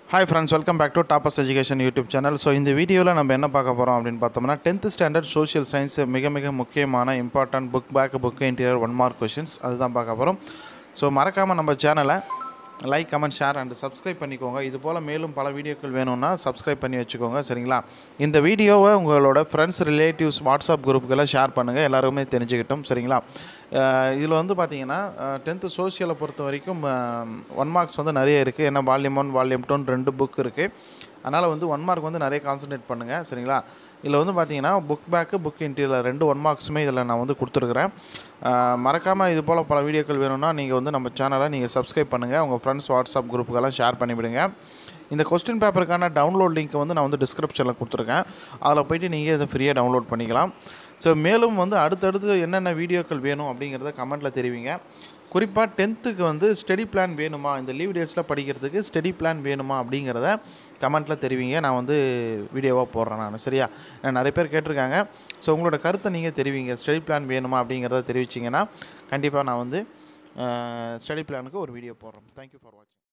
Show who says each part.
Speaker 1: hi friends welcome back to toppers education YouTube channel so இந்த வீடியோவில் நம்ம என்ன பார்க்க போகிறோம் அப்படின்னு பார்த்தோம்னா டென்த்து ஸ்டாண்டர்ட் சோஷியல் சயின்ஸ் மிக மிக முக்கியமான important book back book interior one mark questions அதுதான் பார்க்க போகிறோம் ஸோ மறக்காமல் நம்ம சேனலை like comment share and subscribe பண்ணிக்கோங்க இது போல் மேலும் பல வீடியோக்கள் வேணும்னா சப்ஸ்கிரைப் பண்ணி வச்சுக்கோங்க சரிங்களா இந்த வீடியோவை உங்களோட ஃப்ரெண்ட்ஸ் ரிலேட்டிவ்ஸ் வாட்ஸ்அப் குரூப்புக்கெல்லாம் ஷேர் பண்ணுங்கள் எல்லாருமே தெரிஞ்சுக்கிட்டோம் சரிங்களா இதில் வந்து பார்த்தீங்கன்னா டென்த்து சோஷியலை பொறுத்த வரைக்கும் ஒன் மார்க்ஸ் வந்து நிறைய இருக்குது ஏன்னா வால்யூம் ஒன் வால்யூம் டூன்னு ரெண்டு புக் இருக்குது அதனால் வந்து ஒன் மார்க் வந்து நிறைய கான்சன்ட்ரேட் பண்ணுங்கள் சரிங்களா இதில் வந்து பார்த்தீங்கன்னா புக் பேக்கு புக் இன்டீரியர் ரெண்டு ஒன் மார்க்ஸுமே இதில் நான் வந்து கொடுத்துருக்குறேன் மறக்காமல் இது போல் பல வீடியோக்கள் வேணும்னா நீங்கள் வந்து நம்ம சேனலை நீங்கள் சப்ஸ்கிரைப் பண்ணுங்கள் உங்கள் ஃப்ரெண்ட்ஸ் வாட்ஸ்அப் குரூப்புக்கெல்லாம் ஷேர் பண்ணிவிடுங்க இந்த கொஸ்டின் பேப்பருக்கான டவுன்லோட் லிங்க் வந்து நான் வந்து டிஸ்கிரிப்ஷனில் கொடுத்துருக்கேன் அதில் போய்ட்டு நீங்கள் இதை ஃப்ரீயாக டவுன்லோட் பண்ணிக்கலாம் ஸோ மேலும் வந்து அடுத்தடுத்து என்னென்ன வீடியோக்கள் வேணும் அப்படிங்கிறத கமெண்ட்டில் தெரிவிங்க குறிப்பாக டென்த்துக்கு வந்து ஸ்டடி பிளான் வேணுமா இந்த லீவ் டேஸில் படிக்கிறதுக்கு ஸ்டடி பிளான் வேணுமா அப்படிங்கிறத கமெண்ட்டில் தெரிவிங்க நான் வந்து வீடியோவாக போடுறேன் நான் சரியா ஏன்னா நிறைய பேர் கேட்டிருக்காங்க ஸோ உங்களோட கருத்தை நீங்கள் தெரிவிங்க ஸ்டடி பிளான் வேணுமா அப்படிங்கிறத தெரிவிச்சிங்கன்னா கண்டிப்பாக நான் வந்து ஸ்டடி பிளானுக்கு ஒரு வீடியோ போடுறேன் தேங்க்யூ ஃபார் வாட்சிங்